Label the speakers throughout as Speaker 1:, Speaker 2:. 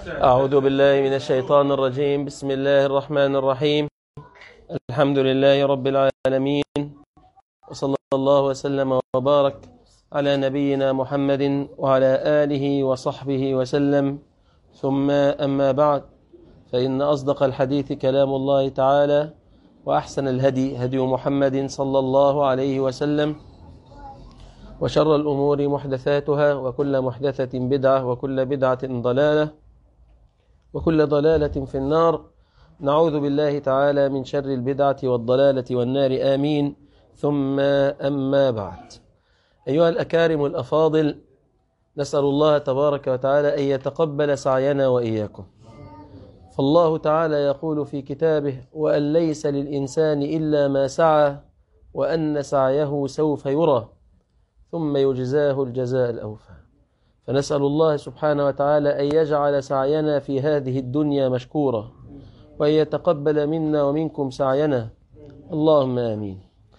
Speaker 1: أعوذ بالله من الشيطان الرجيم بسم الله الرحمن الرحيم الحمد لله رب العالمين وصلى الله وسلم وبارك على نبينا محمد وعلى آله وصحبه وسلم ثم أما بعد فإن أصدق الحديث كلام الله تعالى وأحسن الهدي هدي محمد صلى الله عليه وسلم وشر الأمور محدثاتها وكل محدثة بدعة وكل بدعة ضلالة وكل ضلالة في النار نعوذ بالله تعالى من شر البدعة والضلالة والنار آمين ثم أما بعد أيها الأكارم الأفاضل نسأل الله تبارك وتعالى أن يتقبل سعينا وإياكم فالله تعالى يقول في كتابه وأن ليس للإنسان إلا ما سعى وأن سعيه سوف يرى ثم يجزاه الجزاء الأوفى فنسأل الله سبحانه وتعالى أن يجعل سعينا في هذه الدنيا مشكورا وأن يتقبل منا ومنكم سعينا اللهم آمين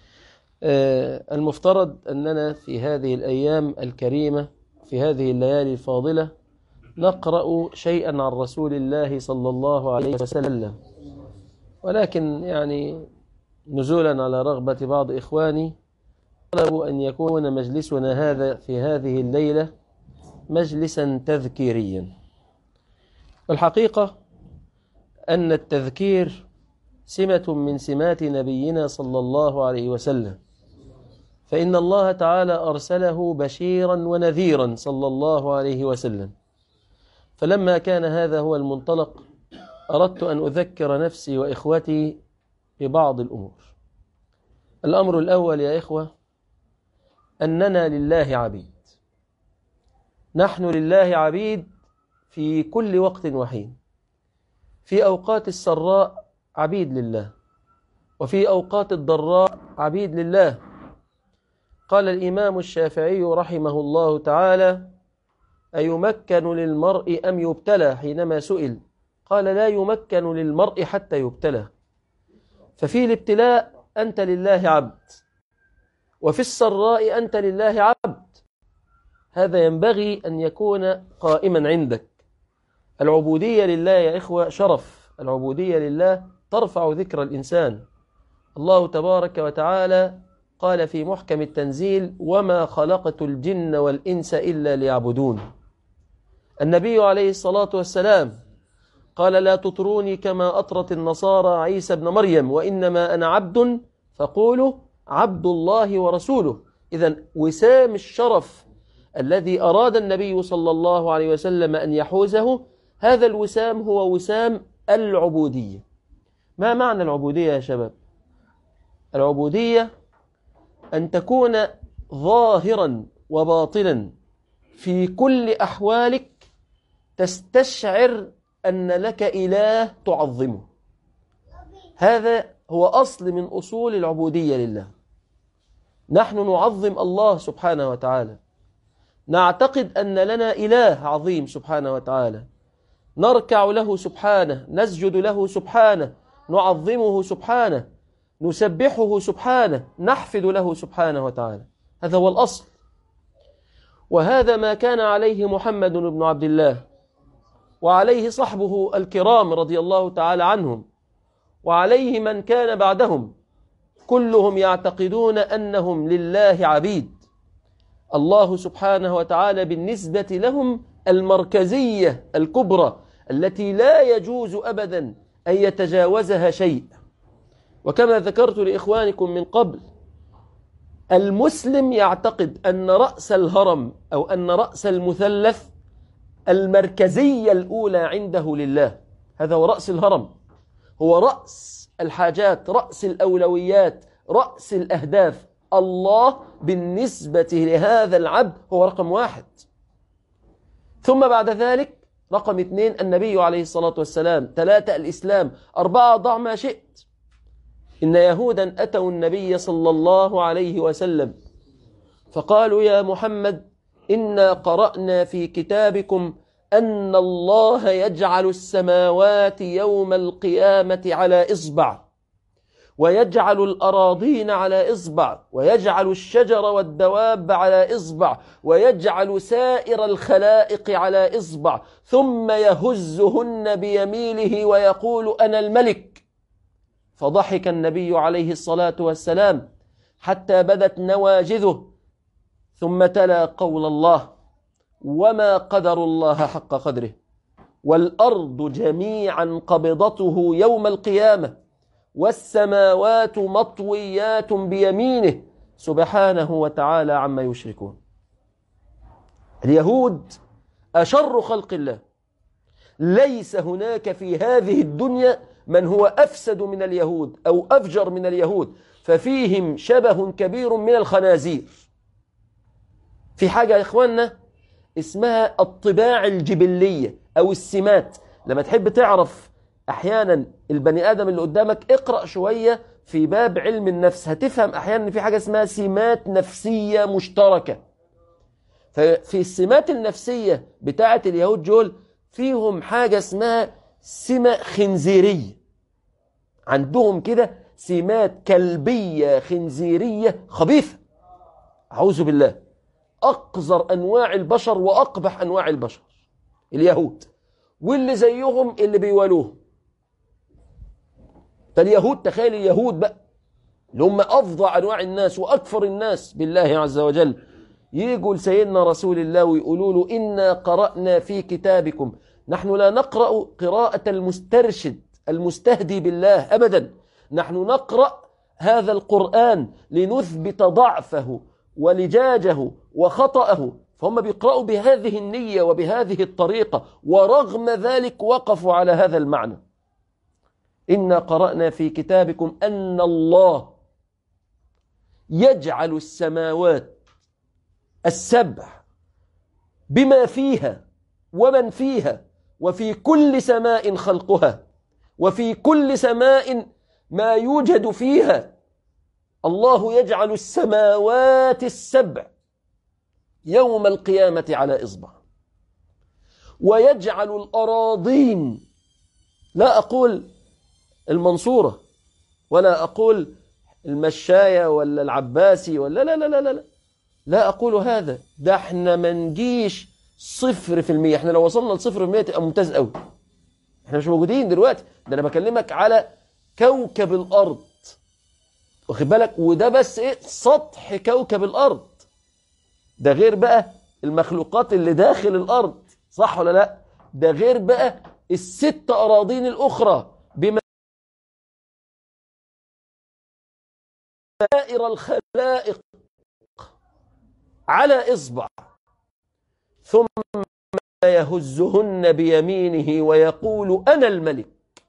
Speaker 1: المفترض أننا في هذه الأيام الكريمة في هذه الليالي الفاضلة نقرأ شيئا عن رسول الله صلى الله عليه وسلم ولكن يعني نزولا على رغبة بعض إخواني طلبوا أن يكون مجلسنا هذا في هذه الليلة مجلسا تذكيريا والحقيقة أن التذكير سمة من سمات نبينا صلى الله عليه وسلم فإن الله تعالى أرسله بشيرا ونذيرا صلى الله عليه وسلم فلما كان هذا هو المنطلق أردت أن أذكر نفسي وإخوتي ببعض الأمور الأمر الأول يا إخوة أننا لله عبيد نحن لله عبيد في كل وقت وحين في أوقات السراء عبيد لله وفي أوقات الضراء عبيد لله قال الإمام الشافعي رحمه الله تعالى أيمكن للمرء أم يبتلى حينما سئل قال لا يمكن للمرء حتى يبتلى ففي الابتلاء أنت لله عبد وفي السراء أنت لله عبد هذا ينبغي أن يكون قائما عندك العبودية لله يا إخوة شرف العبودية لله ترفع ذكر الإنسان الله تبارك وتعالى قال في محكم التنزيل وما خلقت الجن والإنس إلا ليعبدون النبي عليه الصلاة والسلام قال لا تطروني كما أطرت النصارى عيسى بن مريم وإنما أنا عبد فقولوا عبد الله ورسوله إذا وسام الشرف الذي أراد النبي صلى الله عليه وسلم أن يحوزه هذا الوسام هو وسام العبودية ما معنى العبودية يا شباب العبودية أن تكون ظاهرا وباطنا في كل أحوالك تستشعر أن لك إله تعظمه هذا هو أصل من أصول العبودية لله نحن نعظم الله سبحانه وتعالى نعتقد أن لنا إله عظيم سبحانه وتعالى نركع له سبحانه نسجد له سبحانه نعظمه سبحانه نسبحه سبحانه نحفد له سبحانه وتعالى هذا هو الأصل وهذا ما كان عليه محمد بن عبد الله وعليه صحبه الكرام رضي الله تعالى عنهم وعليه من كان بعدهم كلهم يعتقدون أنهم لله عبيد الله سبحانه وتعالى بالنسبة لهم المركزية الكبرى التي لا يجوز أبدا أن يتجاوزها شيء وكما ذكرت لإخوانكم من قبل المسلم يعتقد أن رأس الهرم أو أن رأس المثلث المركزية الأولى عنده لله هذا هو رأس الهرم هو رأس الحاجات رأس الأولويات رأس الأهداف الله بالنسبة لهذا العبد هو رقم واحد ثم بعد ذلك رقم اثنين النبي عليه الصلاة والسلام ثلاثة الإسلام أربعة ضع ما شئت إن يهودا أتوا النبي صلى الله عليه وسلم فقالوا يا محمد إنا قرأنا في كتابكم أن الله يجعل السماوات يوم القيامة على إصبع ويجعل الأراضين على إصبع ويجعل الشجر والدواب على إصبع ويجعل سائر الخلائق على إصبع ثم يهزهن بيمينه ويقول أنا الملك فضحك النبي عليه الصلاة والسلام حتى بدت نواجذه ثم تلا قول الله وما قدر الله حق قدره والأرض جميعا قبضته يوم القيامة والسماوات مطويات بيمينه سبحانه وتعالى عما يشركون اليهود أشر خلق الله ليس هناك في هذه الدنيا من هو أفسد من اليهود أو أفجر من اليهود ففيهم شبه كبير من الخنازير في حاجة يا إخواننا اسمها الطباع الجبلية أو السمات لما تحب تعرف أحيانا البني آدم اللي قدامك اقرأ شوية في باب علم النفس هتفهم أحيانا في حاجة اسمها سمات نفسية مشتركة ففي السمات النفسية بتاعة اليهود جول فيهم حاجة اسمها سمة خنزيرية عندهم كده سمات كلبية خنزيرية خبيثة أعوذ بالله أقذر أنواع البشر وأقبح أنواع البشر اليهود واللي زيهم اللي بيوالوهم فاليهود تخيل اليهود بقى اللي هم أفظع أنواع الناس وأكفر الناس بالله عز وجل يجوا لسيدنا رسول الله ويقولوا له إنا قرأنا في كتابكم نحن لا نقرأ قراءة المسترشد المستهدي بالله أبدا نحن نقرأ هذا القرآن لنثبت ضعفه ولجاجه وخطأه فهم بيقرأوا بهذه النية وبهذه الطريقة ورغم ذلك وقفوا على هذا المعنى إنا قرأنا في كتابكم أن الله يجعل السماوات السبع بما فيها ومن فيها وفي كل سماء خلقها وفي كل سماء ما يوجد فيها الله يجعل السماوات السبع يوم القيامة على إصبع ويجعل الأراضين لا أقول المنصورة ولا أقول المشاية ولا العباسي ولا لا لا لا لا لا أقول هذا ده احنا ما نجيش صفر في المية احنا لو وصلنا لصفر في المية تبقى ممتاز قوي احنا مش موجودين دلوقتي ده انا بكلمك على كوكب الارض واخد بالك وده بس ايه سطح كوكب الارض ده غير بقى المخلوقات اللي داخل الارض صح ولا لا ده غير بقى الست اراضين الاخرى بما سائر الخلائق على اصبع ثم يهزهن بيمينه ويقول أنا الملك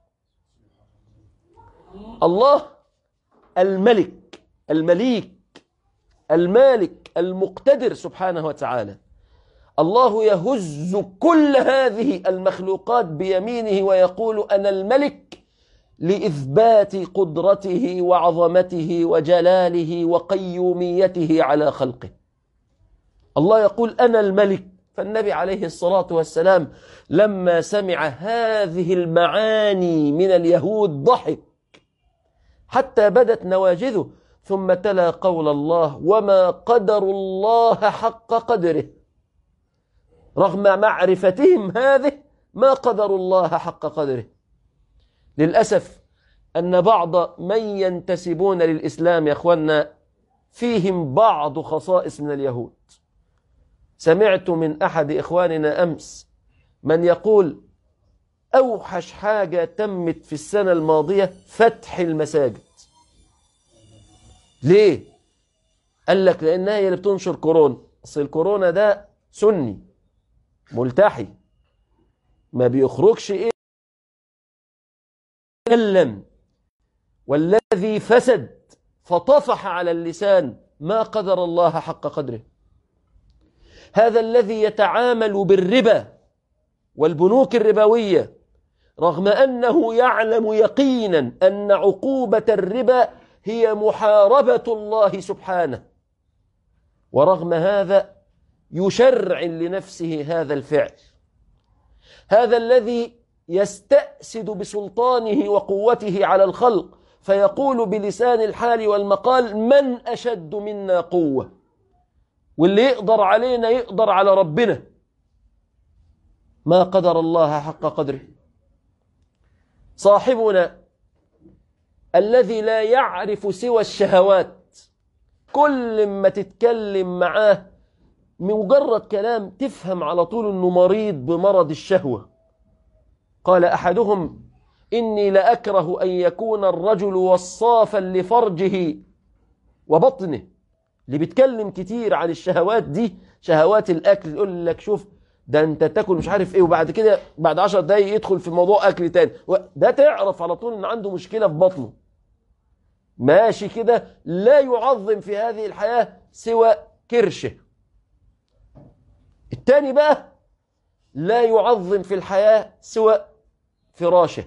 Speaker 1: الله الملك المليك المالك المقتدر سبحانه وتعالى الله يهز كل هذه المخلوقات بيمينه ويقول أنا الملك لإثبات قدرته وعظمته وجلاله وقيوميته على خلقه الله يقول أنا الملك فالنبي عليه الصلاة والسلام لما سمع هذه المعاني من اليهود ضحك حتى بدت نواجذه ثم تلا قول الله وما قدر الله حق قدره رغم معرفتهم هذه ما قدر الله حق قدره للأسف أن بعض من ينتسبون للإسلام يا أخوانا فيهم بعض خصائص من اليهود سمعت من أحد إخواننا أمس من يقول أوحش حاجة تمت في السنة الماضية فتح المساجد ليه؟ قال لك لأنها هي اللي بتنشر كورونا أصل الكورونا ده سني ملتحي ما بيخرجش إيه يتكلم والذي فسد فطفح على اللسان ما قدر الله حق قدره هذا الذي يتعامل بالربا والبنوك الربوية رغم أنه يعلم يقينا أن عقوبة الربا هي محاربة الله سبحانه ورغم هذا يشرع لنفسه هذا الفعل هذا الذي يستأسد بسلطانه وقوته على الخلق فيقول بلسان الحال والمقال من أشد منا قوة واللي يقدر علينا يقدر على ربنا ما قدر الله حق قدره صاحبنا الذي لا يعرف سوى الشهوات كل ما تتكلم معاه مجرد كلام تفهم على طول انه مريض بمرض الشهوة قال احدهم اني لاكره ان يكون الرجل وصافا لفرجه وبطنه اللي بيتكلم كتير عن الشهوات دي شهوات الاكل يقول لك شوف ده انت تاكل مش عارف ايه وبعد كده بعد عشر دقايق يدخل في موضوع اكل تاني ده تعرف على طول ان عنده مشكلة في بطنه ماشي كده لا يعظم في هذه الحياة سوى كرشه التاني بقى لا يعظم في الحياة سوى فراشه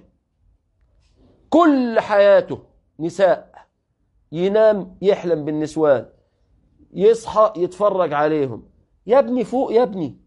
Speaker 1: كل حياته نساء ينام يحلم بالنسوان يصحى يتفرج عليهم يا ابني فوق يا ابني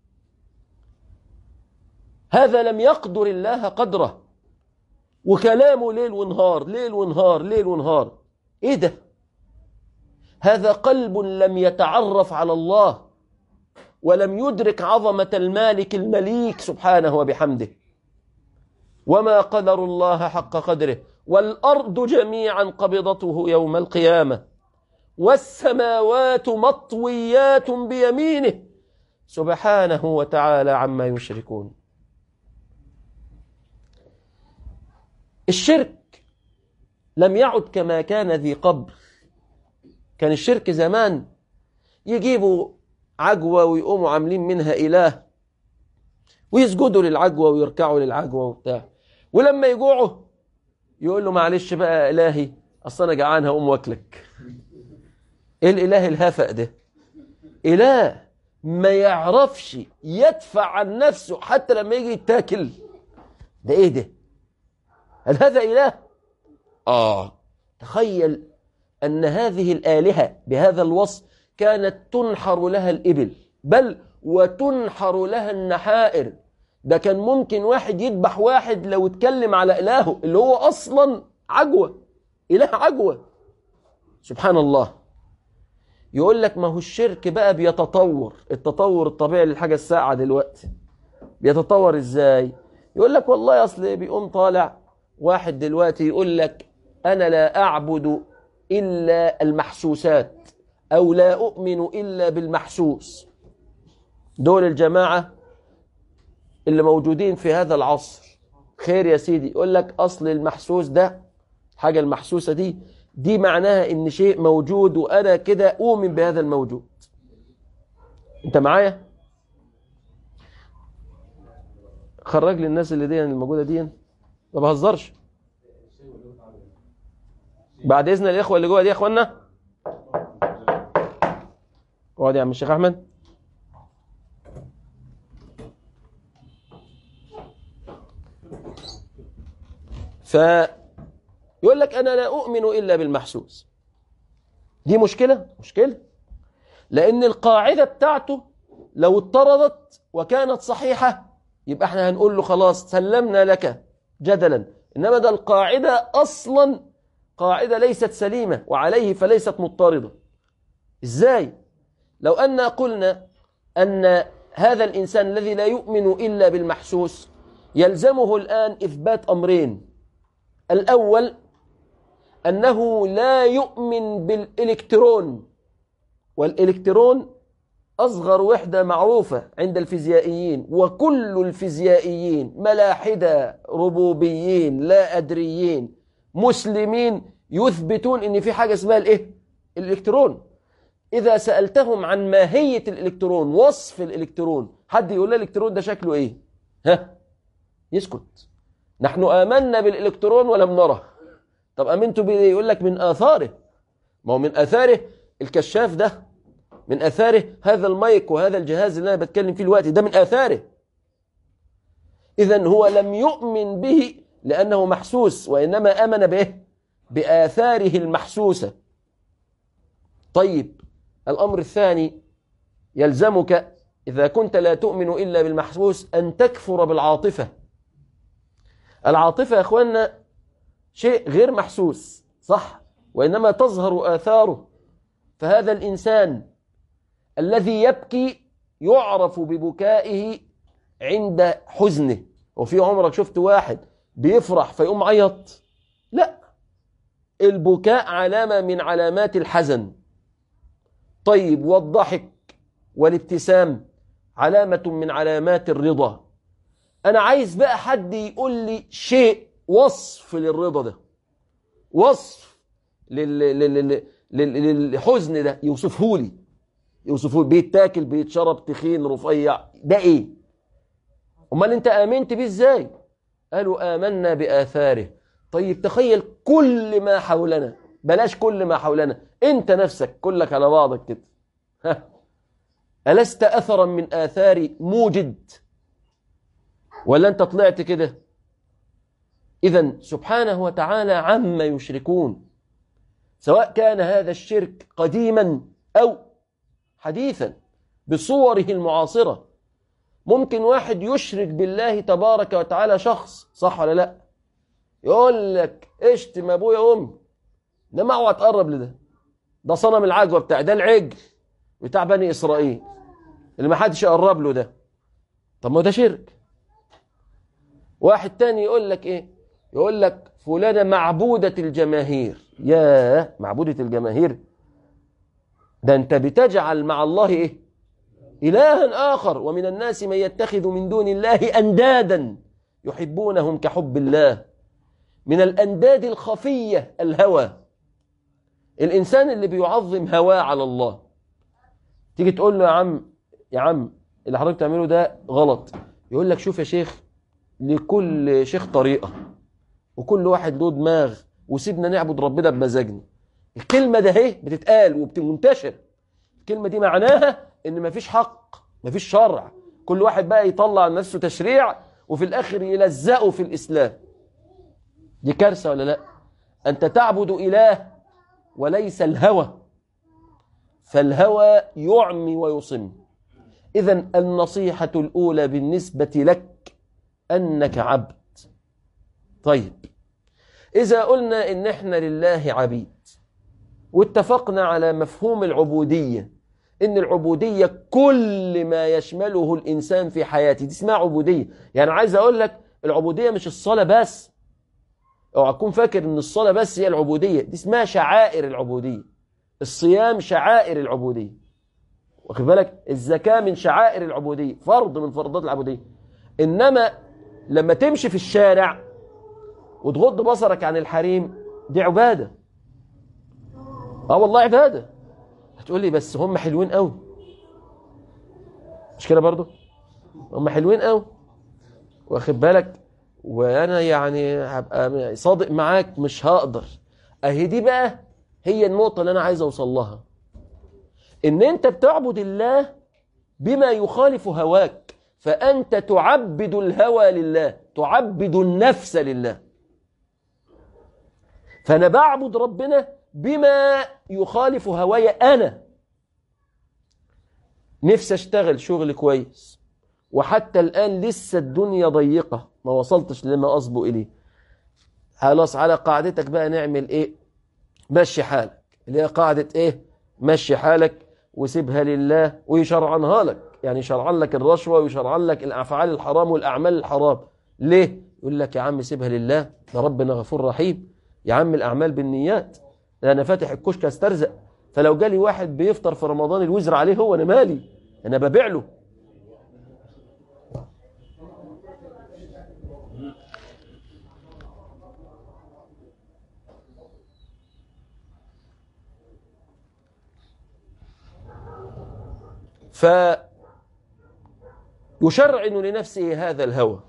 Speaker 1: هذا لم يقدر الله قدره وكلامه ليل ونهار ليل ونهار ليل ونهار ايه ده هذا قلب لم يتعرف على الله ولم يدرك عظمة المالك المليك سبحانه وبحمده وما قدر الله حق قدره والأرض جميعا قبضته يوم القيامة والسماوات مطويات بيمينه سبحانه وتعالى عما يشركون الشرك لم يعد كما كان ذي قبل كان الشرك زمان يجيبوا عجوة ويقوموا عاملين منها إله ويسجدوا للعجوة ويركعوا للعجوة وبتاع ولما يجوعوا يقول له معلش بقى إلهي أصل أنا جعان هقوم واكلك إيه الإله الهفق ده إله ما يعرفش يدفع عن نفسه حتى لما يجي يتاكل ده إيه ده هل هذا إله آه تخيل أن هذه الآلهة بهذا الوصف كانت تنحر لها الإبل بل وتنحر لها النحائر ده كان ممكن واحد يذبح واحد لو اتكلم على إلهه اللي هو أصلا عجوة إله عجوة سبحان الله يقول لك ما هو الشرك بقى بيتطور التطور الطبيعي للحاجة الساعة دلوقتي بيتطور ازاي يقول لك والله أصل بيقوم طالع واحد دلوقتي يقول لك أنا لا أعبد إلا المحسوسات أو لا أؤمن إلا بالمحسوس دول الجماعة اللي موجودين في هذا العصر خير يا سيدي يقول لك أصل المحسوس ده حاجة المحسوسة دي دي معناها إن شيء موجود وأنا كده أؤمن بهذا الموجود أنت معايا خرج لي الناس اللي دي الموجودة دي ما بهزرش بعد إذن الإخوة اللي جوه دي يا إخوانا اقعد يا عم الشيخ أحمد فيقول لك أنا لا أؤمن إلا بالمحسوس دي مشكلة مشكلة لأن القاعدة بتاعته لو اضطردت وكانت صحيحة يبقى احنا هنقول له خلاص سلمنا لك جدلا إنما ده القاعدة أصلا قاعدة ليست سليمة وعليه فليست مضطردة إزاي؟ لو أن قلنا أن هذا الإنسان الذي لا يؤمن إلا بالمحسوس يلزمه الآن إثبات أمرين الأول أنه لا يؤمن بالإلكترون والإلكترون أصغر وحدة معروفة عند الفيزيائيين وكل الفيزيائيين ملاحدة ربوبيين لا أدريين مسلمين يثبتون أن في حاجة اسمها الإيه؟ الإلكترون إذا سألتهم عن ماهية الإلكترون وصف الإلكترون حد يقول الإلكترون ده شكله إيه ها يسكت نحن آمنا بالإلكترون ولم نره طب أمنتوا بيه يقول لك من آثاره ما هو من آثاره الكشاف ده من آثاره هذا المايك وهذا الجهاز اللي أنا بتكلم فيه الوقت ده من آثاره إذا هو لم يؤمن به لأنه محسوس وإنما آمن به بآثاره المحسوسة طيب الأمر الثاني يلزمك إذا كنت لا تؤمن إلا بالمحسوس أن تكفر بالعاطفة العاطفة يا أخوانا شيء غير محسوس صح وإنما تظهر آثاره فهذا الإنسان الذي يبكي يعرف ببكائه عند حزنه وفي عمرك شفت واحد بيفرح فيقوم عيط لا البكاء علامة من علامات الحزن طيب والضحك والابتسام علامة من علامات الرضا أنا عايز بقى حد يقول لي شيء وصف للرضا ده وصف لل... لل... لل... لل... للحزن ده يوصفه لي يوصفه لي بيتاكل بيتشرب تخين رفيع ده ايه امال انت امنت بيه ازاي قالوا آمنا بآثاره طيب تخيل كل ما حولنا بلاش كل ما حولنا انت نفسك كلك على بعضك كده ها. ألست أثرا من آثار موجد ولا أنت طلعت كده إذا سبحانه وتعالى عما يشركون سواء كان هذا الشرك قديما أو حديثا بصوره المعاصرة ممكن واحد يشرك بالله تبارك وتعالى شخص صح ولا لا يقول لك اشتم ابويا وامي ده ما اوعى تقرب لده ده صنم العجوه بتاع ده العجل بتاع بني اسرائيل اللي ما حدش يقرب له ده طب ما ده شرك واحد تاني يقول لك ايه يقول لك فلانه معبوده الجماهير يا معبوده الجماهير ده انت بتجعل مع الله ايه إلها آخر ومن الناس من يتخذ من دون الله أندادا يحبونهم كحب الله من الأنداد الخفية الهوى الإنسان اللي بيعظم هواه على الله تيجي تقول له يا عم يا عم اللي حضرتك تعمله ده غلط يقول لك شوف يا شيخ لكل شيخ طريقة وكل واحد له دماغ وسيبنا نعبد ربنا بمزاجنا الكلمة ده اهي بتتقال وبتنتشر الكلمة دي معناها ان مفيش حق مفيش شرع كل واحد بقى يطلع نفسه تشريع وفي الاخر يلزقه في الاسلام دي كارثه ولا لا انت تعبد اله وليس الهوى فالهوى يعمي ويصم اذا النصيحه الاولى بالنسبه لك انك عبد طيب اذا قلنا ان احنا لله عبيد واتفقنا على مفهوم العبوديه ان العبوديه كل ما يشمله الانسان في حياته دي اسمها عبوديه يعني عايز اقول لك العبوديه مش الصلاه بس اوعى تكون فاكر ان الصلاه بس هي العبوديه دي اسمها شعائر العبوديه الصيام شعائر العبوديه واخد بالك الزكاه من شعائر العبوديه فرض من فرضات العبوديه انما لما تمشي في الشارع وتغض بصرك عن الحريم دي عباده اه والله عباده هتقول لي بس هم حلوين قوي مش كده برضو هم حلوين قوي واخد بالك وانا يعني هبقى صادق معاك مش هقدر اهي دي بقى هي النقطة اللي انا عايز اوصل لها ان انت بتعبد الله بما يخالف هواك فانت تعبد الهوى لله تعبد النفس لله فانا بعبد ربنا بما يخالف هواي أنا نفسي أشتغل شغل كويس وحتى الآن لسه الدنيا ضيقة ما وصلتش لما أصبو إليه خلاص على قاعدتك بقى نعمل إيه مشي حالك اللي هي قاعدة إيه مشي حالك وسيبها لله ويشرعنها لك يعني يشرعن لك الرشوة ويشرعن لك الأفعال الحرام والأعمال الحرام ليه يقول لك يا عم سيبها لله ده ربنا غفور رحيم يا عم الأعمال بالنيات انا فاتح الكشك استرزق فلو جالي واحد بيفطر في رمضان الوزر عليه هو انا مالي انا ببيع له ف يشرعن لنفسه هذا الهوى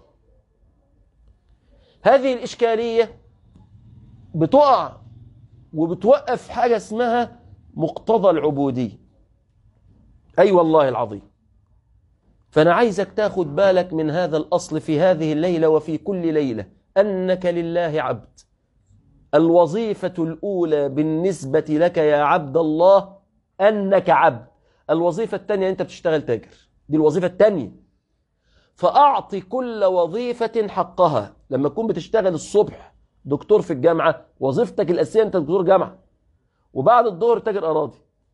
Speaker 1: هذه الإشكالية بتقع وبتوقف حاجة اسمها مقتضى العبودية أي أيوة والله العظيم فأنا عايزك تاخد بالك من هذا الأصل في هذه الليلة وفي كل ليلة أنك لله عبد الوظيفة الأولى بالنسبة لك يا عبد الله أنك عبد الوظيفة الثانية أنت بتشتغل تاجر دي الوظيفة الثانية فأعطي كل وظيفة حقها لما تكون بتشتغل الصبح دكتور في الجامعة وظيفتك الأساسية أنت دكتور جامعة وبعد الظهر تاجر أراضي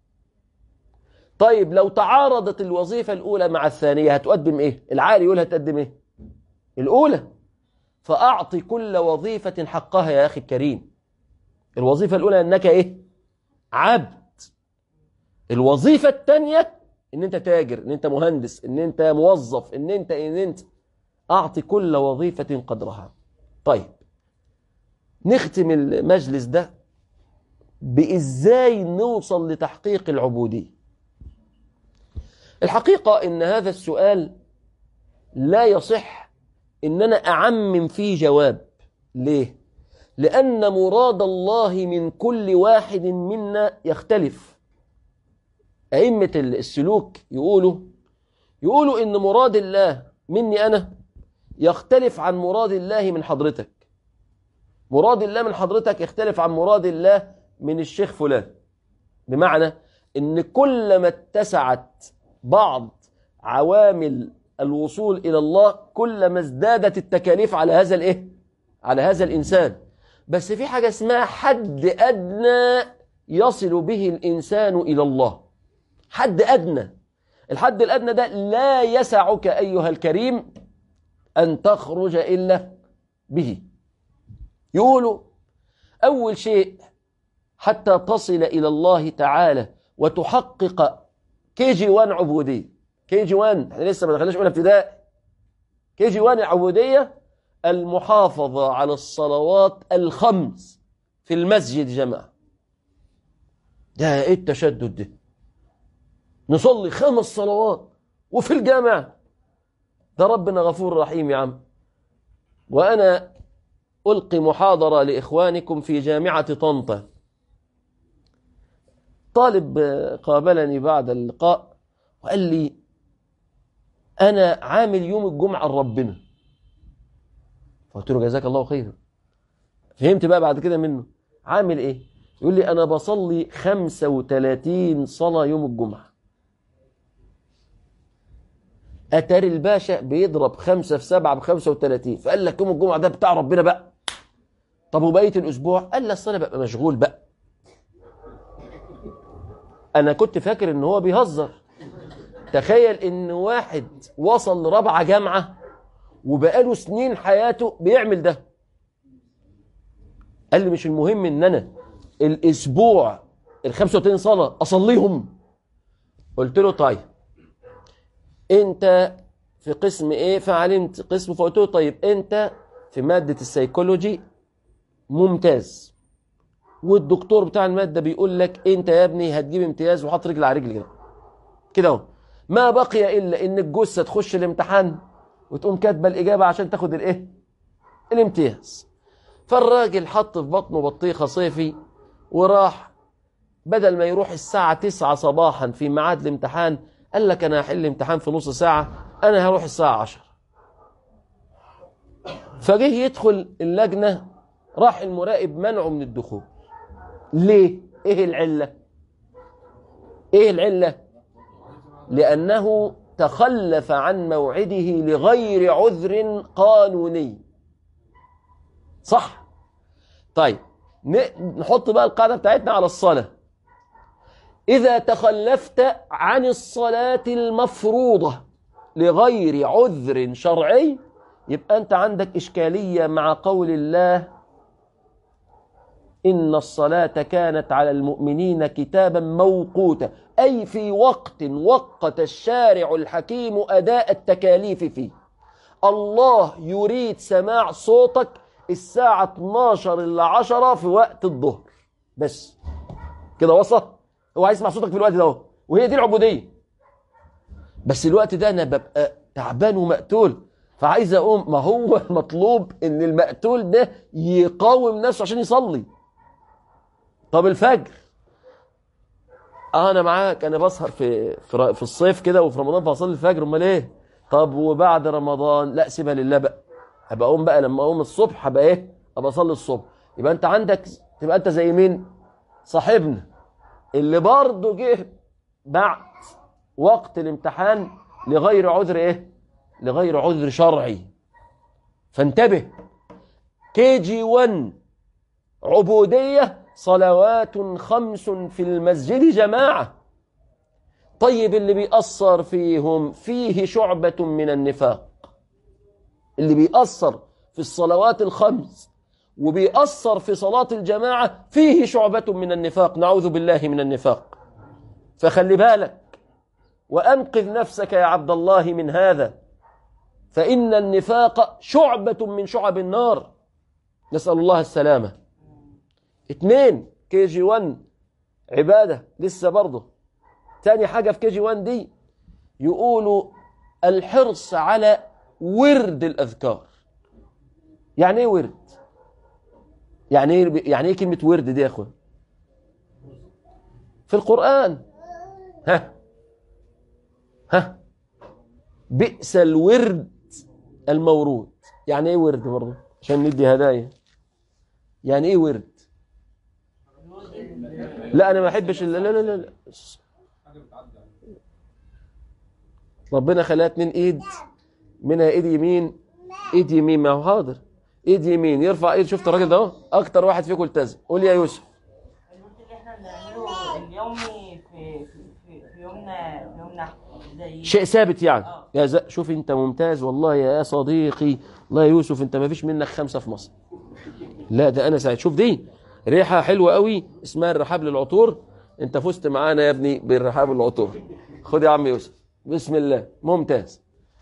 Speaker 1: طيب لو تعارضت الوظيفة الأولى مع الثانية هتقدم إيه؟ العالي يقول هتقدم إيه؟ الأولى فأعطي كل وظيفة حقها يا أخي الكريم الوظيفة الأولى أنك إيه؟ عبد الوظيفة الثانية ان انت تاجر ان انت مهندس ان انت موظف ان انت ان انت اعطي كل وظيفة قدرها طيب نختم المجلس ده بإزاي نوصل لتحقيق العبودية الحقيقة ان هذا السؤال لا يصح ان انا اعمم فيه جواب ليه لأن مراد الله من كل واحد منا يختلف أئمة السلوك يقولوا يقولوا إن مراد الله مني أنا يختلف عن مراد الله من حضرتك مراد الله من حضرتك يختلف عن مراد الله من الشيخ فلان بمعنى إن كلما اتسعت بعض عوامل الوصول إلى الله كلما ازدادت التكاليف على هذا الإيه؟ على هذا الإنسان بس في حاجة اسمها حد أدنى يصل به الإنسان إلى الله حد أدنى الحد الأدنى ده لا يسعك أيها الكريم أن تخرج إلا به يقولوا أول شيء حتى تصل إلى الله تعالى وتحقق كي جي وان عبودية كي جي وان احنا لسه ما دخلناش أولى ابتدائي كي جي وان العبودية المحافظة على الصلوات الخمس في المسجد جماعة ده ايه التشدد ده نصلي خمس صلوات وفي الجامع ده ربنا غفور رحيم يا عم وأنا ألقي محاضرة لإخوانكم في جامعة طنطا طالب قابلني بعد اللقاء وقال لي أنا عامل يوم الجمعة لربنا فقلت له جزاك الله خيرا فهمت بقى بعد كده منه عامل ايه يقول لي انا بصلي 35 صلاة يوم الجمعة اتاري الباشا بيضرب خمسة في سبعة ب 35 فقال لك يوم الجمعة ده بتاع ربنا بقى طب وبقية الاسبوع قال لي اصل انا ببقى مشغول بقى انا كنت فاكر ان هو بيهزر تخيل ان واحد وصل لرابعة جامعة وبقاله سنين حياته بيعمل ده قال لي مش المهم ان انا الاسبوع ال 35 صلاه اصليهم قلت له طيب انت في قسم ايه فعلمت قسم فقلت له طيب انت في ماده السيكولوجي ممتاز والدكتور بتاع الماده بيقول لك انت يا ابني هتجيب امتياز وحط رجل على رجل كده كده اهو ما بقي الا ان الجثه تخش الامتحان وتقوم كاتبه الاجابه عشان تاخد الايه الامتياز فالراجل حط في بطنه بطيخه صيفي وراح بدل ما يروح الساعه 9 صباحا في ميعاد الامتحان قال لك انا هحل امتحان في نص ساعه انا هروح الساعه 10 فجه يدخل اللجنه راح المراقب منعه من الدخول ليه ايه العله ايه العله لانه تخلف عن موعده لغير عذر قانوني صح طيب نحط بقى القاعدة بتاعتنا على الصلاة إذا تخلفت عن الصلاة المفروضة لغير عذر شرعي يبقى أنت عندك إشكالية مع قول الله إن الصلاة كانت على المؤمنين كتابا موقوتا أي في وقت وقت الشارع الحكيم أداء التكاليف فيه الله يريد سماع صوتك الساعة 12 إلا 10 في وقت الظهر بس كده وصل هو عايز يسمع صوتك في الوقت ده وهي دي العبودية بس الوقت ده أنا ببقى تعبان ومقتول فعايز أقوم ما هو المطلوب إن المقتول ده يقاوم نفسه عشان يصلي طب الفجر اه انا معاك انا بسهر في في, في الصيف كده وفي رمضان فاصلي الفجر امال ايه طب وبعد رمضان لا سيبها لله بقى هبقى اقوم بقى لما اقوم الصبح هبقى ايه ابقى اصلي الصبح يبقى انت عندك تبقى انت زي مين صاحبنا اللي برضه جه بعد وقت الامتحان لغير عذر ايه لغير عذر شرعي فانتبه كي جي 1 عبودية صلوات خمس في المسجد جماعة طيب اللي بيأثر فيهم فيه شعبة من النفاق اللي بيأثر في الصلوات الخمس وبيأثر في صلاة الجماعة فيه شعبة من النفاق نعوذ بالله من النفاق فخلي بالك وأنقذ نفسك يا عبد الله من هذا فإن النفاق شعبة من شعب النار نسأل الله السلامة اتنين كي جي 1 عبادة لسه برضه تاني حاجة في كي جي 1 دي يقولوا الحرص على ورد الأذكار يعني ايه ورد يعني ايه يعني ايه كلمة ورد دي يا اخوان في القرآن ها ها بئس الورد المورود يعني ايه ورد برضه عشان ندي هدايا يعني ايه ورد لا انا ما احبش لا لا لا لا ربنا خلاها اتنين ايد منها ايد يمين ايد يمين ما هو حاضر ايد يمين يرفع ايد شفت الراجل ده اهو اكتر واحد فيكم التزم قول يا يوسف
Speaker 2: الورد اللي احنا بنعمله اليومي في في في, في يومنا في يومنا زي
Speaker 1: شيء ثابت يعني
Speaker 2: آه.
Speaker 1: يا ز... شوف انت ممتاز والله يا صديقي الله يا يوسف انت ما فيش منك خمسة في مصر لا ده انا سعيد شوف دي ريحة حلوة قوي اسمها الرحاب للعطور انت فزت معانا يا ابني بالرحاب للعطور خد يا عم يوسف بسم الله ممتاز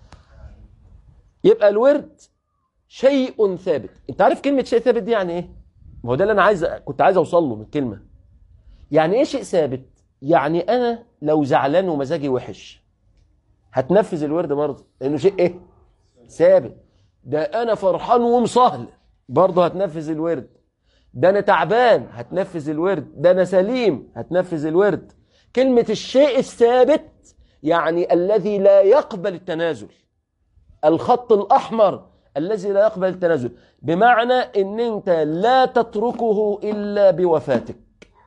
Speaker 1: يبقى الورد شيء ثابت انت عارف كلمة شيء ثابت دي يعني ايه ما هو ده اللي انا عايز كنت عايز اوصل له من الكلمة يعني ايه شيء ثابت يعني انا لو زعلان ومزاجي وحش هتنفذ الورد برضه لانه شيء ايه ثابت ده انا فرحان ومصهل برضه هتنفذ الورد ده انا تعبان هتنفذ الورد ده انا سليم هتنفذ الورد كلمة الشيء الثابت يعني الذي لا يقبل التنازل الخط الأحمر الذي لا يقبل التنازل بمعنى ان انت لا تتركه إلا بوفاتك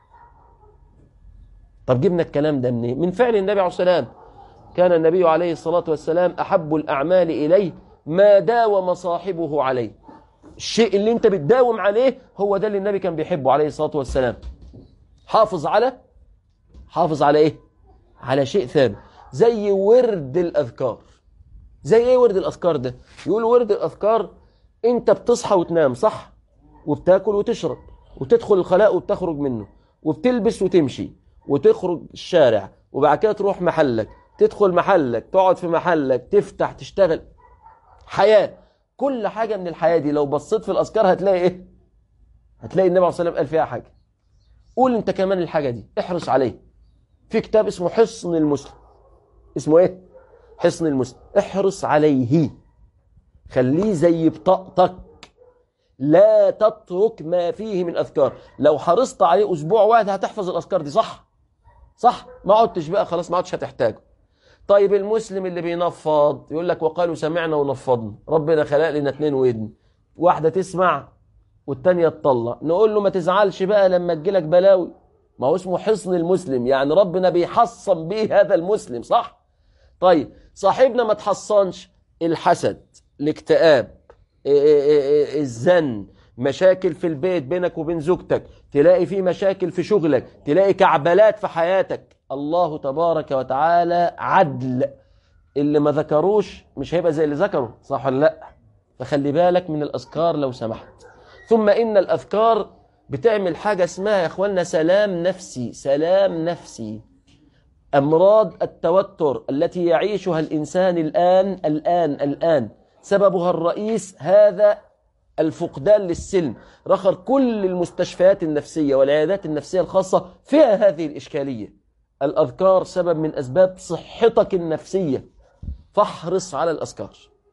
Speaker 1: طب جبنا الكلام ده منين من فعل النبي عليه الصلاة والسلام كان النبي عليه الصلاة والسلام أحب الأعمال إليه ما داوم صاحبه عليه الشيء اللي انت بتداوم عليه هو ده اللي النبي كان بيحبه عليه الصلاة والسلام حافظ على حافظ على ايه على شيء ثابت زي ورد الأذكار زي ايه ورد الأذكار ده يقول ورد الأذكار انت بتصحى وتنام صح وبتاكل وتشرب وتدخل الخلاء وبتخرج منه وبتلبس وتمشي وتخرج الشارع وبعد كده تروح محلك تدخل محلك تقعد في محلك تفتح تشتغل حياة كل حاجة من الحياة دي لو بصيت في الأذكار هتلاقي إيه هتلاقي النبي عليه الصلاة والسلام قال فيها حاجة قول أنت كمان الحاجة دي احرص عليه في كتاب اسمه حصن المسلم اسمه إيه حصن المسلم احرص عليه خليه زي بطاقتك لا تترك ما فيه من أذكار لو حرصت عليه أسبوع واحد هتحفظ الأذكار دي صح صح ما عدتش بقى خلاص ما عدتش هتحتاجه طيب المسلم اللي بينفض يقول لك وقالوا سمعنا ونفضنا ربنا خلق لنا اتنين ودن واحدة تسمع والتانية تطلع نقول له ما تزعلش بقى لما تجيلك بلاوي ما هو اسمه حصن المسلم يعني ربنا بيحصن به هذا المسلم صح طيب صاحبنا ما تحصنش الحسد الاكتئاب إيه إيه إيه الزن مشاكل في البيت بينك وبين زوجتك تلاقي في مشاكل في شغلك تلاقي كعبلات في حياتك الله تبارك وتعالى عدل اللي ما ذكروش مش هيبقى زي اللي ذكروا صح ولا لا فخلي بالك من الأذكار لو سمحت ثم إن الأذكار بتعمل حاجة اسمها يا أخوانا سلام نفسي سلام نفسي أمراض التوتر التي يعيشها الإنسان الآن الآن الآن سببها الرئيس هذا الفقدان للسلم رخر كل المستشفيات النفسية والعيادات النفسية الخاصة فيها هذه الإشكالية الأذكار سبب من أسباب صحتك النفسية فاحرص على الأذكار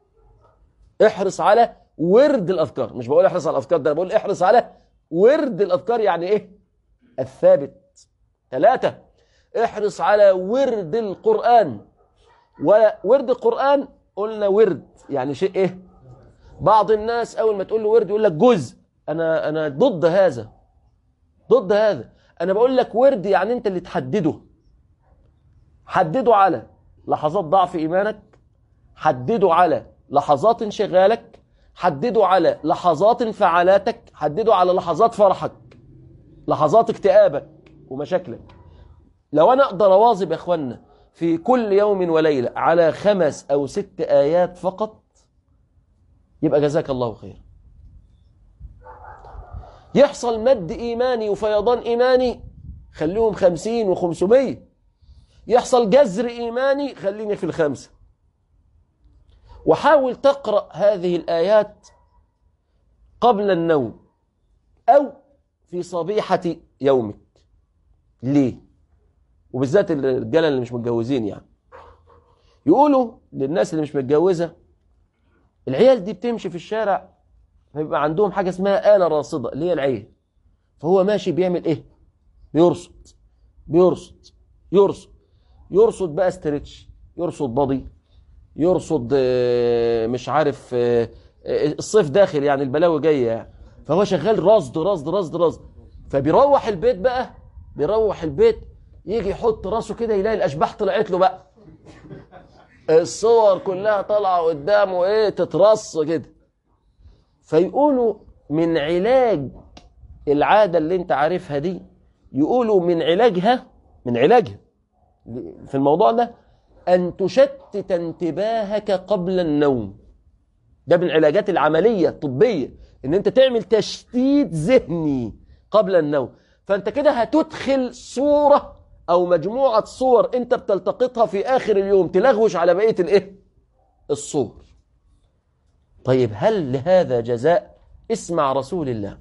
Speaker 1: احرص على ورد الأذكار مش بقول احرص على الأذكار ده أنا بقول احرص على ورد الأذكار يعني إيه الثابت ثلاثة احرص على ورد القرآن وورد القرآن قلنا ورد يعني شيء إيه بعض الناس أول ما تقول له ورد يقول لك جزء أنا أنا ضد هذا ضد هذا أنا بقول لك ورد يعني أنت اللي تحدده حدده على لحظات ضعف إيمانك حدده على لحظات انشغالك حدده على لحظات انفعالاتك حدده على لحظات فرحك لحظات اكتئابك ومشاكلك لو انا اقدر اواظب يا اخوانا في كل يوم وليله على خمس او ست ايات فقط يبقى جزاك الله خير يحصل مد ايماني وفيضان ايماني خليهم خمسين وخمسمية يحصل جذر ايماني خليني في الخمسه وحاول تقرا هذه الايات قبل النوم او في صبيحه يومك ليه وبالذات الرجاله اللي مش متجوزين يعني يقولوا للناس اللي مش متجوزه العيال دي بتمشي في الشارع فيبقى عندهم حاجه اسمها آلة راصده اللي هي العين فهو ماشي بيعمل ايه بيرصد بيرصد يرصد يرصد بقى استرتش يرصد بادي يرصد آه، مش عارف آه، آه، الصيف داخل يعني البلاوي جايه يعني فهو شغال رصد رصد رصد رصد فبيروح البيت بقى بيروح البيت يجي يحط راسه كده يلاقي الاشباح طلعت له بقى الصور كلها طالعه قدامه ايه تترص كده فيقولوا من علاج العاده اللي انت عارفها دي يقولوا من علاجها من علاجها في الموضوع ده ان تشتت انتباهك قبل النوم ده من العلاجات العمليه الطبيه ان انت تعمل تشتيت ذهني قبل النوم فانت كده هتدخل صوره او مجموعه صور انت بتلتقطها في اخر اليوم تلغوش على بقيه الايه الصور طيب هل لهذا جزاء اسمع رسول الله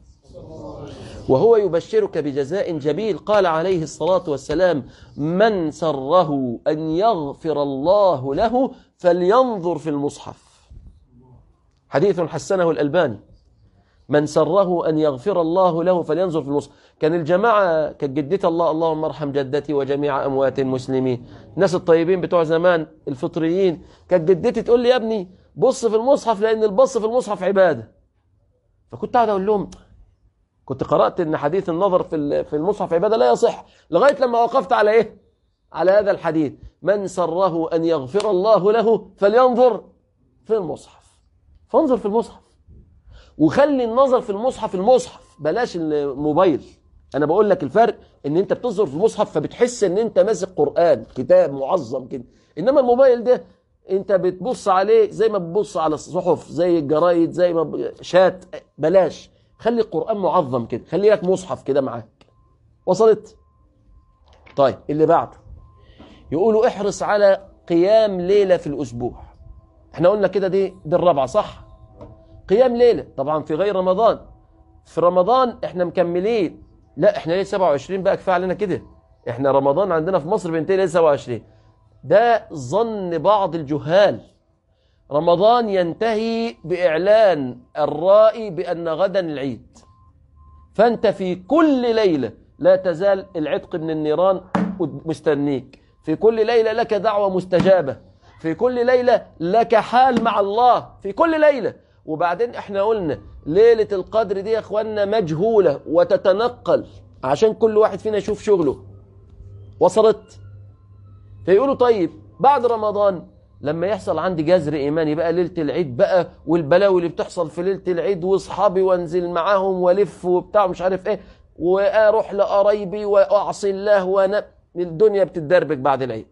Speaker 1: وهو يبشرك بجزاء جميل قال عليه الصلاة والسلام من سره أن يغفر الله له فلينظر في المصحف حديث حسنه الألباني من سره أن يغفر الله له فلينظر في المصحف كان الجماعة كانت جدتي الله اللهم ارحم جدتي وجميع أموات المسلمين الناس الطيبين بتوع زمان الفطريين كانت جدتي تقول لي يا ابني بص في المصحف لأن البص في المصحف عبادة فكنت قاعد أقول لهم كنت قرأت ان حديث النظر في في المصحف عبادة لا يصح لغاية لما وقفت على ايه على هذا الحديث من سره ان يغفر الله له فلينظر في المصحف فانظر في المصحف وخلي النظر في المصحف المصحف بلاش الموبايل انا بقول لك الفرق ان انت بتنظر في المصحف فبتحس ان انت ماسك قرآن كتاب معظم كده انما الموبايل ده انت بتبص عليه زي ما بتبص على الصحف زي الجرايد زي ما ب... شات بلاش خلي القرآن معظم كده خلي لك مصحف كده معاك وصلت طيب اللي بعده يقولوا احرص على قيام ليلة في الأسبوع احنا قلنا كده دي دي الرابعة صح قيام ليلة طبعا في غير رمضان في رمضان احنا مكملين لا احنا ليه 27 بقى كفايه علينا كده احنا رمضان عندنا في مصر بينتهي ليه 27 ده ظن بعض الجهال رمضان ينتهي بإعلان الرائي بأن غدا العيد فأنت في كل ليلة لا تزال العتق من النيران مستنيك في كل ليلة لك دعوة مستجابة في كل ليلة لك حال مع الله في كل ليلة وبعدين احنا قلنا ليلة القدر دي يا اخوانا مجهولة وتتنقل عشان كل واحد فينا يشوف شغله وصلت فيقولوا طيب بعد رمضان لما يحصل عندي جذر ايماني بقى ليله العيد بقى والبلاوي اللي بتحصل في ليله العيد واصحابي وانزل معاهم والف وبتاع مش عارف ايه واروح لقرايبي واعصي الله وانا الدنيا بتتدربك بعد العيد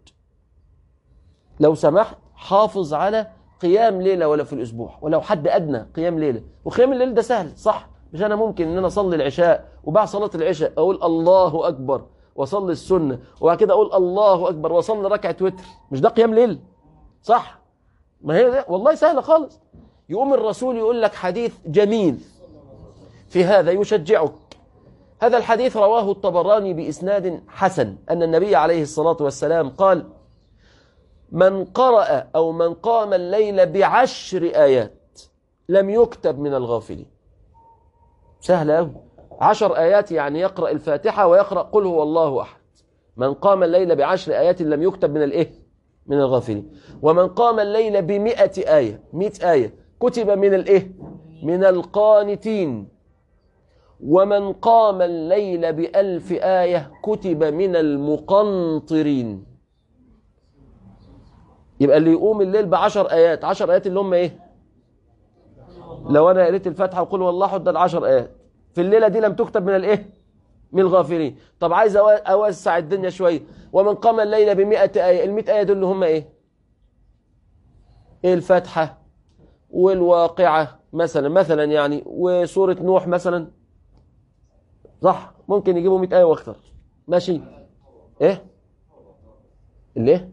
Speaker 1: لو سمحت حافظ على قيام ليله ولا في الاسبوع ولو حد ادنى قيام ليله وقيام الليل ده سهل صح مش انا ممكن ان انا اصلي العشاء وبعد صلاه العشاء اقول الله اكبر واصلي السنه وبعد كده اقول الله اكبر واصلي ركعه وتر مش ده قيام ليل صح ما هي ده والله سهلة خالص يقوم الرسول يقول لك حديث جميل في هذا يشجعك هذا الحديث رواه الطبراني بإسناد حسن أن النبي عليه الصلاة والسلام قال من قرأ أو من قام الليل بعشر آيات لم يكتب من الغافلين سهلة أوي عشر آيات يعني يقرأ الفاتحة ويقرأ قل هو الله أحد من قام الليل بعشر آيات لم يكتب من الإيه من الغافلين ومن قام الليل بمئة آية مئة آية كتب من الإيه من القانتين ومن قام الليل بألف آية كتب من المقنطرين يبقى اللي يقوم الليل بعشر آيات عشر آيات اللي هم إيه لو انا قريت الفاتحه وقل والله حد العشر ايات في الليله دي لم تكتب من الايه من الغافلين طب عايز أو- اوسع الدنيا شويه ومن قام الليل ب 100 ايه ال 100 ايه دول اللي هم ايه ايه الفاتحه والواقعه مثلا مثلا يعني وسوره نوح مثلا صح ممكن يجيبوا 100 ايه واكثر ماشي ايه الايه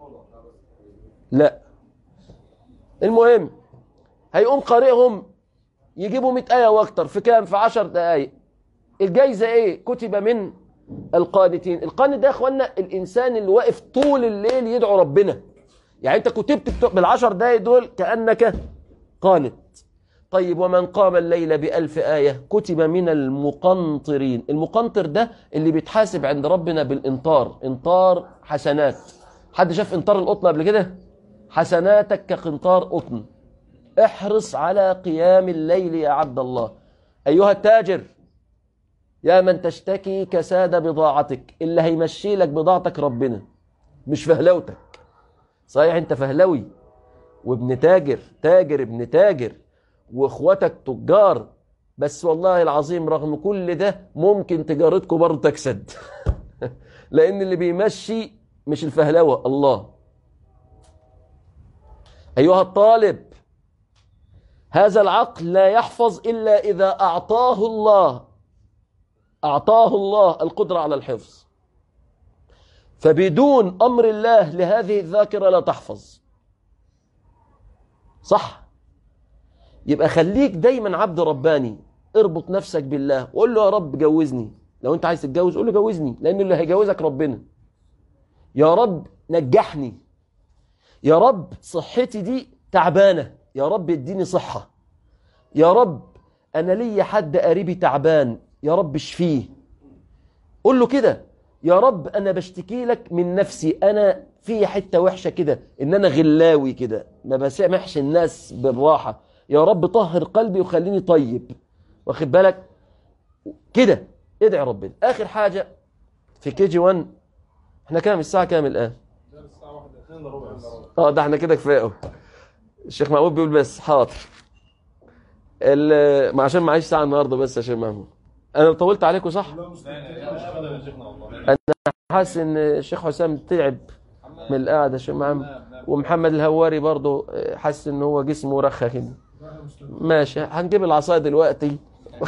Speaker 1: لا المهم هيقوم قارئهم يجيبوا 100 آية واكتر في كام في 10 دقايق الجايزة ايه كتب من القانتين القانت ده يا اخوانا الانسان اللي واقف طول الليل يدعو ربنا يعني انت كتبت بت- بالعشر دقايق دول كأنك قانت طيب ومن قام الليل بألف آية كتب من المقنطرين المقنطر ده اللي بيتحاسب عند ربنا بالإنطار إنطار حسنات حد شاف إنطار القطن قبل كده حسناتك كقنطار قطن احرص على قيام الليل يا عبد الله أيها التاجر يا من تشتكي كساد بضاعتك اللي هيمشي لك بضاعتك ربنا مش فهلوتك صحيح انت فهلوي وابن تاجر تاجر ابن تاجر واخواتك تجار بس والله العظيم رغم كل ده ممكن تجارتكم برضه تكسد لان اللي بيمشي مش الفهلوه الله ايها الطالب هذا العقل لا يحفظ الا اذا اعطاه الله اعطاه الله القدره على الحفظ فبدون امر الله لهذه الذاكره لا تحفظ صح يبقى خليك دايما عبد رباني اربط نفسك بالله وقول له يا رب جوزني لو انت عايز تتجوز قول له جوزني لان اللي هيجوزك ربنا يا رب نجحني يا رب صحتي دي تعبانه يا رب اديني صحه يا رب انا ليا حد قريبي تعبان يا رب اشفيه قول له كده يا رب انا بشتكي لك من نفسي انا في حته وحشه كده ان انا غلاوي كده ما بسامحش الناس بالراحه يا رب طهر قلبي وخليني طيب واخد بالك كده ادعي ربنا اخر حاجه في كي جي 1 احنا كام الساعه كام الان اه ده احنا كده كفايه قوي الشيخ محمود بيقول بس حاضر ال- ما عشان معيش ساعه النهارده بس يا شيخ محمود انا طولت عليكم صح حاسس ان الشيخ حسام تعب من القعده يا شيخ محمد ومحمد الهواري برضه حاسس ان هو جسمه رخى كده ماشي هنجيب العصايه دلوقتي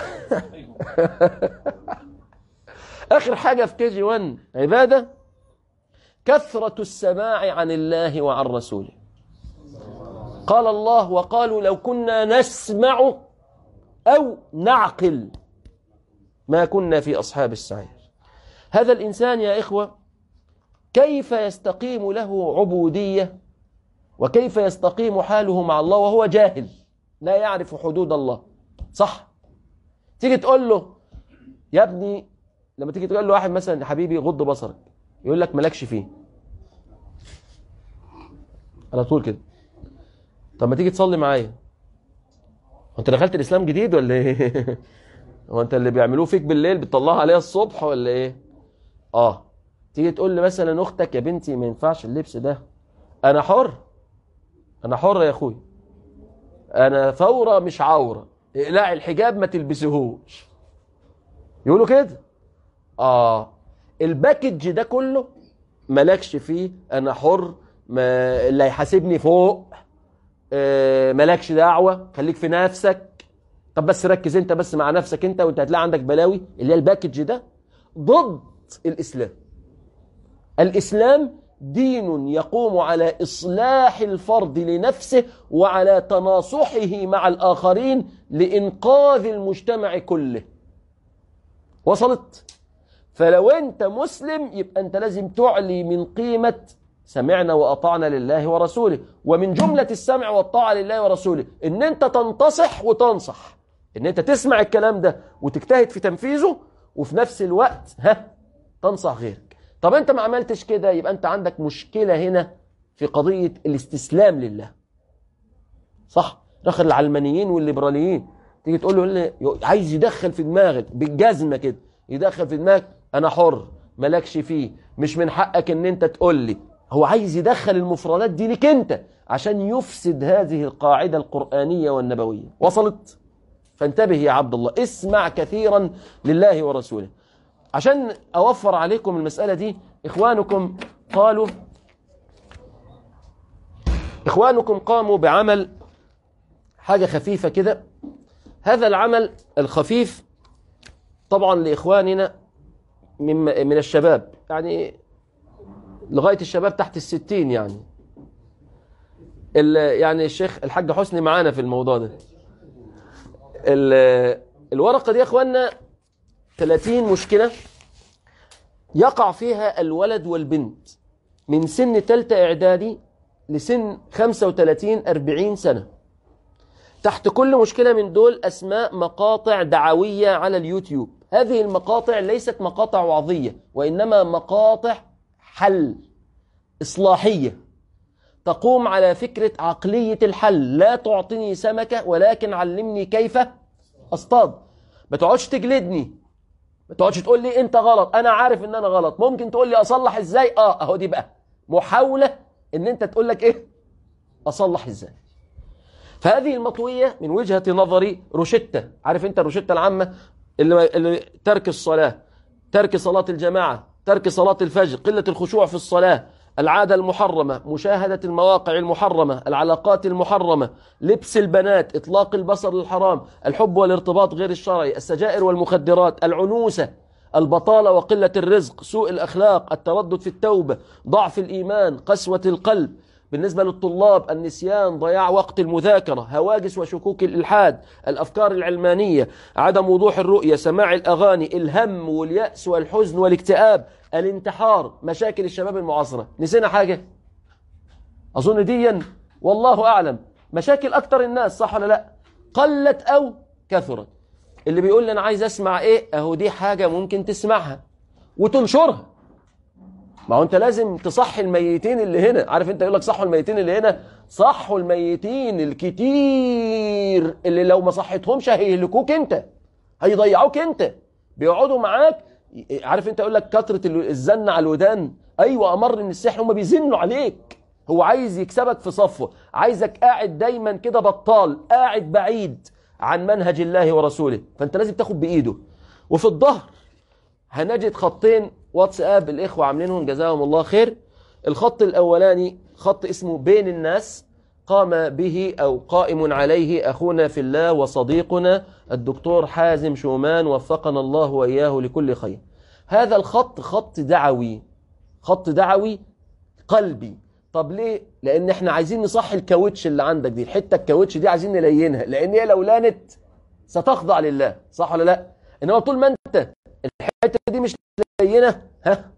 Speaker 1: اخر حاجه في كي جي 1 عباده كثره السماع عن الله وعن رسوله قال الله وقالوا لو كنا نسمع او نعقل ما كنا في اصحاب السعير هذا الانسان يا اخوه كيف يستقيم له عبوديه وكيف يستقيم حاله مع الله وهو جاهل لا يعرف حدود الله صح تيجي تقول له يا ابني لما تيجي تقول له واحد مثلا يا حبيبي غض بصرك يقول لك مالكش فيه على طول كده طب ما تيجي تصلي معايا هو انت دخلت الاسلام جديد ولا ايه هو انت اللي بيعملوه فيك بالليل بتطلعها عليها الصبح ولا ايه اه تيجي تقول لي مثلا اختك يا بنتي ما ينفعش اللبس ده انا حر انا حر يا اخوي انا ثوره مش عوره اقلعي الحجاب ما تلبسيهوش يقولوا كده اه الباكج ده كله مالكش فيه انا حر ما اللي هيحاسبني فوق آه مالكش دعوه خليك في نفسك طب بس ركز انت بس مع نفسك انت وانت هتلاقي عندك بلاوي اللي هي الباكج ده ضد الاسلام الاسلام دين يقوم على اصلاح الفرد لنفسه وعلى تناصحه مع الاخرين لانقاذ المجتمع كله وصلت فلو انت مسلم يبقى انت لازم تعلي من قيمه سمعنا واطعنا لله ورسوله ومن جمله السمع والطاعه لله ورسوله ان انت تنتصح وتنصح ان انت تسمع الكلام ده وتجتهد في تنفيذه وفي نفس الوقت ها تنصح غيرك طب انت ما عملتش كده يبقى انت عندك مشكله هنا في قضيه الاستسلام لله صح دخل العلمانيين والليبراليين تيجي تقول له اللي عايز يدخل في دماغك بالجزمه كده يدخل في دماغك انا حر مالكش فيه مش من حقك ان انت تقول لي هو عايز يدخل المفردات دي لك انت عشان يفسد هذه القاعدة القرآنية والنبوية وصلت فانتبه يا عبد الله اسمع كثيرا لله ورسوله عشان أوفر عليكم المسألة دي إخوانكم قالوا إخوانكم قاموا بعمل حاجة خفيفة كده هذا العمل الخفيف طبعا لإخواننا من, من الشباب يعني لغاية الشباب تحت الستين يعني ال- يعني الشيخ الحاج حسني معانا في الموضوع ده ال- الورقة دي يا اخوانا 30 مشكلة يقع فيها الولد والبنت من سن تالتة إعدادي لسن 35 40 سنة تحت كل مشكلة من دول أسماء مقاطع دعوية على اليوتيوب هذه المقاطع ليست مقاطع وعظية وإنما مقاطع حل إصلاحية تقوم على فكرة عقلية الحل لا تعطيني سمكة ولكن علمني كيف أصطاد ما تقعدش تجلدني ما تقعدش تقول لي انت غلط انا عارف ان انا غلط ممكن تقول لي اصلح ازاي اه اهو دي بقى محاولة ان انت تقول لك ايه اصلح ازاي فهذه المطوية من وجهة نظري روشتة عارف انت الروشتة العامة اللي, اللي ترك الصلاة ترك صلاة الجماعة ترك صلاة الفجر قلة الخشوع في الصلاة العادة المحرمة مشاهدة المواقع المحرمة العلاقات المحرمة لبس البنات إطلاق البصر للحرام الحب والارتباط غير الشرعي السجائر والمخدرات العنوسة البطالة وقلة الرزق سوء الأخلاق التردد في التوبة ضعف الإيمان قسوة القلب بالنسبة للطلاب النسيان ضياع وقت المذاكرة هواجس وشكوك الإلحاد الأفكار العلمانية عدم وضوح الرؤية سماع الأغاني الهم واليأس والحزن والاكتئاب الانتحار مشاكل الشباب المعاصرة نسينا حاجة أظن ديا والله أعلم مشاكل أكتر الناس صح ولا لا قلت أو كثرت اللي بيقول لي أنا عايز أسمع إيه أهو دي حاجة ممكن تسمعها وتنشرها ما هو انت لازم تصحي الميتين اللي هنا عارف انت يقول لك صحوا الميتين اللي هنا صحوا الميتين الكتير اللي لو ما صحيتهمش هيهلكوك انت هيضيعوك انت بيقعدوا معاك عارف انت يقول لك كثره الزن على الودان ايوه امر من السحر هم بيزنوا عليك هو عايز يكسبك في صفه عايزك قاعد دايما كده بطال قاعد بعيد عن منهج الله ورسوله فانت لازم تاخد بايده وفي الظهر هنجد خطين واتساب الإخوة عاملينهم جزاهم الله خير الخط الأولاني خط اسمه بين الناس قام به أو قائم عليه أخونا في الله وصديقنا الدكتور حازم شومان وفقنا الله وإياه لكل خير هذا الخط خط دعوي خط دعوي قلبي طب ليه؟ لأن احنا عايزين نصحي الكاوتش اللي عندك دي الحتة الكاوتش دي عايزين نلينها لأن هي لو لانت ستخضع لله صح ولا لا؟ إنما طول ما أنت الحتة دي مش لينة ها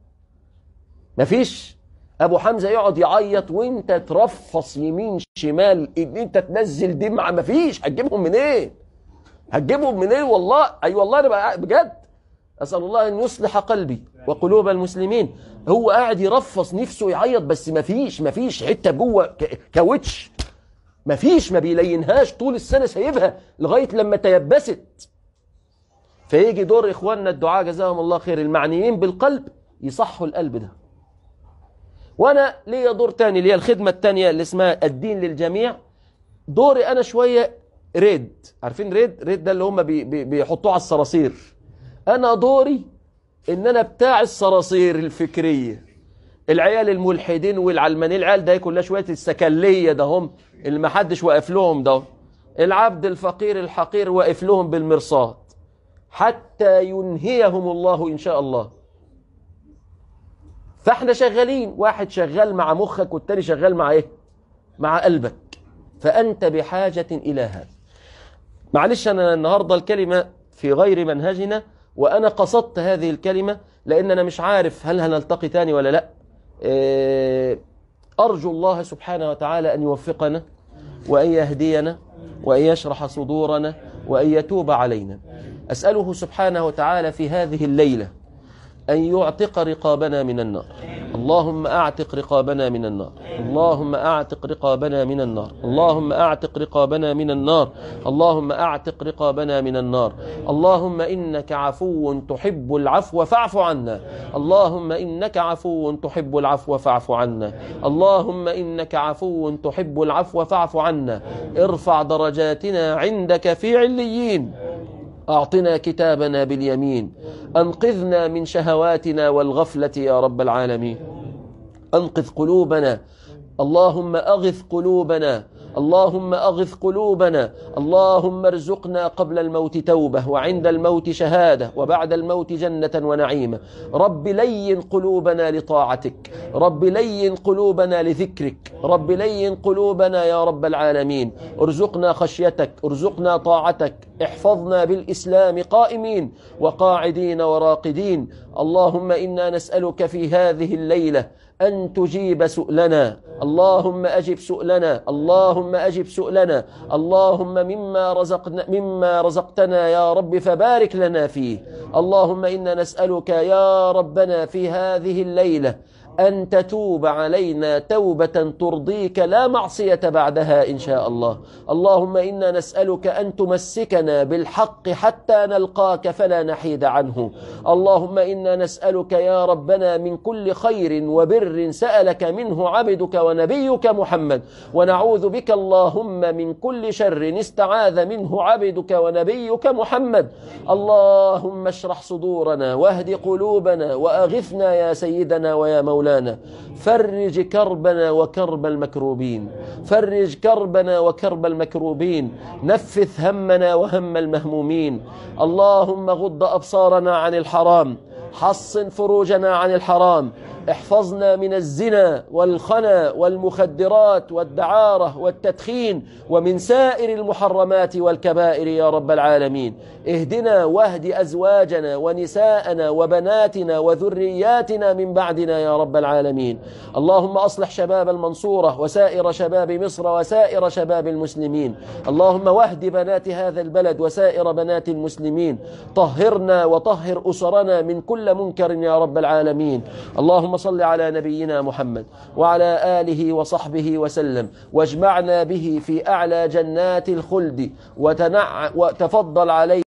Speaker 1: مفيش ابو حمزة يقعد يعيط وانت ترفص يمين شمال ان انت تنزل دمعة مفيش هتجيبهم منين إيه؟ هتجيبهم منين إيه والله اي أيوة والله انا بجد اسال الله ان يصلح قلبي وقلوب المسلمين هو قاعد يرفص نفسه يعيط بس مفيش مفيش حته جوه كاوتش مفيش ما بيلينهاش طول السنه سايبها لغايه لما تيبست فيجي دور إخواننا الدعاء جزاهم الله خير المعنيين بالقلب يصحوا القلب ده وأنا ليا دور تاني اللي هي الخدمة التانية اللي اسمها الدين للجميع دوري أنا شوية ريد عارفين ريد ريد ده اللي هم بي بي بيحطوه على الصراصير أنا دوري إن أنا بتاع الصراصير الفكرية العيال الملحدين والعلمانيين العيال ده كلها شوية السكلية ده هم اللي ما حدش واقف لهم ده العبد الفقير الحقير واقف لهم بالمرصاد حتى ينهيهم الله إن شاء الله فاحنا شغالين واحد شغال مع مخك والتاني شغال مع ايه مع قلبك فأنت بحاجة إلى هذا معلش أنا النهاردة الكلمة في غير منهجنا وأنا قصدت هذه الكلمة لأن أنا مش عارف هل هنلتقي تاني ولا لا أرجو الله سبحانه وتعالى أن يوفقنا وأن يهدينا وأن يشرح صدورنا وأن يتوب علينا أسأله سبحانه وتعالى في هذه الليلة أن يعتق رقابنا من النار اللهم أعتق رقابنا من النار اللهم أعتق رقابنا من النار اللهم أعتق رقابنا من النار اللهم أعتق رقابنا من النار اللهم إنك عفو تحب العفو فاعف عنا اللهم إنك عفو تحب العفو فاعف عنا اللهم إنك عفو تحب العفو فاعف عنا ارفع درجاتنا عندك في عليين أعطنا كتابنا باليمين أنقذنا من شهواتنا والغفلة يا رب العالمين أنقذ قلوبنا اللهم أغث قلوبنا اللهم أغث قلوبنا اللهم ارزقنا قبل الموت توبة وعند الموت شهادة وبعد الموت جنة ونعيمة رب لين قلوبنا لطاعتك رب لين قلوبنا لذكرك رب لين قلوبنا يا رب العالمين ارزقنا خشيتك ارزقنا طاعتك احفظنا بالإسلام قائمين وقاعدين وراقدين اللهم إنا نسألك في هذه الليلة أن تجيب سؤلنا اللهم أجب سؤلنا اللهم أجب سؤلنا اللهم مما رزقنا مما رزقتنا يا رب فبارك لنا فيه اللهم إنا نسألك يا ربنا في هذه الليلة أن تتوب علينا توبة ترضيك لا معصية بعدها إن شاء الله اللهم إنا نسألك أن تمسكنا بالحق حتى نلقاك فلا نحيد عنه اللهم إنا نسألك يا ربنا من كل خير وبر سألك منه عبدك ونبيك محمد ونعوذ بك اللهم من كل شر استعاذ منه عبدك ونبيك محمد اللهم اشرح صدورنا واهد قلوبنا وأغثنا يا سيدنا ويا مولانا مولانا فرج كربنا وكرب المكروبين فرج كربنا وكرب المكروبين نفث همنا وهم المهمومين اللهم غض أبصارنا عن الحرام حصن فروجنا عن الحرام احفظنا من الزنا والخنا والمخدرات والدعارة والتدخين ومن سائر المحرمات والكبائر يا رب العالمين اهدنا واهد أزواجنا ونساءنا وبناتنا وذرياتنا من بعدنا يا رب العالمين اللهم أصلح شباب المنصورة وسائر شباب مصر وسائر شباب المسلمين اللهم واهد بنات هذا البلد وسائر بنات المسلمين طهرنا وطهر أسرنا من كل منكر يا رب العالمين اللهم صل على نبينا محمد وعلى آله وصحبه وسلم واجمعنا به في أعلى جنات الخلد وتنع وتفضل عليه